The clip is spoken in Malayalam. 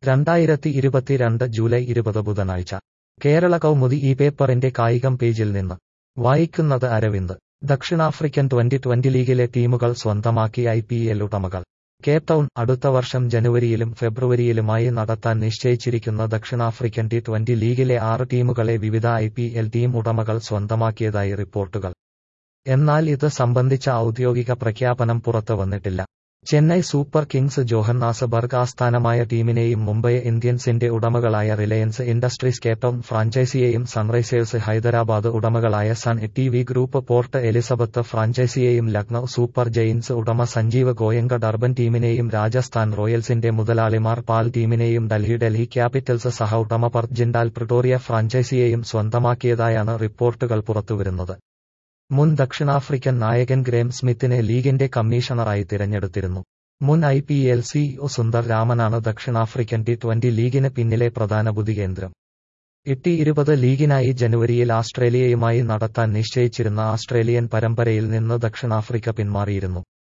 രണ്ടായിരത്തി ഇരുപത്തിരണ്ട് ജൂലൈ ഇരുപത് ബുധനാഴ്ച കേരള കൗമുദി ഈ പേപ്പറിന്റെ കായികം പേജിൽ നിന്ന് വായിക്കുന്നത് അരവിന്ദ് ദക്ഷിണാഫ്രിക്കൻ ട്വന്റി ട്വന്റി ലീഗിലെ ടീമുകൾ സ്വന്തമാക്കി ഐ പി എൽ ഉടമകൾ കേപ്പ് ടൗൺ അടുത്ത വർഷം ജനുവരിയിലും ഫെബ്രുവരിയിലുമായി നടത്താൻ നിശ്ചയിച്ചിരിക്കുന്ന ദക്ഷിണാഫ്രിക്കൻ ടി ട്വന്റി ലീഗിലെ ആറ് ടീമുകളെ വിവിധ ഐ പി എൽ ടീം ഉടമകൾ സ്വന്തമാക്കിയതായി റിപ്പോർട്ടുകൾ എന്നാൽ ഇത് സംബന്ധിച്ച ഔദ്യോഗിക പ്രഖ്യാപനം പുറത്തു വന്നിട്ടില്ല ചെന്നൈ സൂപ്പർ കിങ്സ് ജോഹന്നാസബർഗ് ആസ്ഥാനമായ ടീമിനെയും മുംബൈ ഇന്ത്യൻസിന്റെ ഉടമകളായ റിലയൻസ് ഇൻഡസ്ട്രീസ് കേപ്പൗൺ ഫ്രാഞ്ചൈസിയെയും സൺറൈസേഴ്സ് ഹൈദരാബാദ് ഉടമകളായ Sun T V group Port Elizabeth ഫ്രാഞ്ചൈസിയെയും ലക്നൌ സൂപ്പർ ജെയിൻസ് ഉടമ സഞ്ജീവ് ഗോയങ്ക ഡർബൻ ടീമിനെയും രാജസ്ഥാൻ റോയൽസിന്റെ മുതലാളിമാർ പാൽ ടീമിനെയും ഡൽഹി ഡൽഹി ക്യാപിറ്റൽസ് സഹ ഉടമ പർത്ത് ജിൻഡാൽ പ്രിട്ടോറിയ ഫ്രാഞ്ചൈസിയെയും സ്വന്തമാക്കിയതായാണ് റിപ്പോർട്ടുകൾ പുറത്തുവരുന്നത് മുൻ ദക്ഷിണാഫ്രിക്കൻ നായകൻ ഗ്രേം സ്മിത്തിനെ ലീഗിന്റെ കമ്മീഷണറായി തിരഞ്ഞെടുത്തിരുന്നു മുൻ I P L CEO Sundar രാമനാണ് ദക്ഷിണാഫ്രിക്കൻ ടി ട്വന്റി ലീഗിന് പിന്നിലെ പ്രധാന ബുദ്ധികേന്ദ്രം ഇട്ടി ഇരുപത് ലീഗിനായി ജനുവരിയിൽ ആസ്ട്രേലിയയുമായി നടത്താൻ നിശ്ചയിച്ചിരുന്ന ആസ്ട്രേലിയൻ പരമ്പരയിൽ നിന്ന് ദക്ഷിണാഫ്രിക്ക പിന്മാറിയിരുന്നു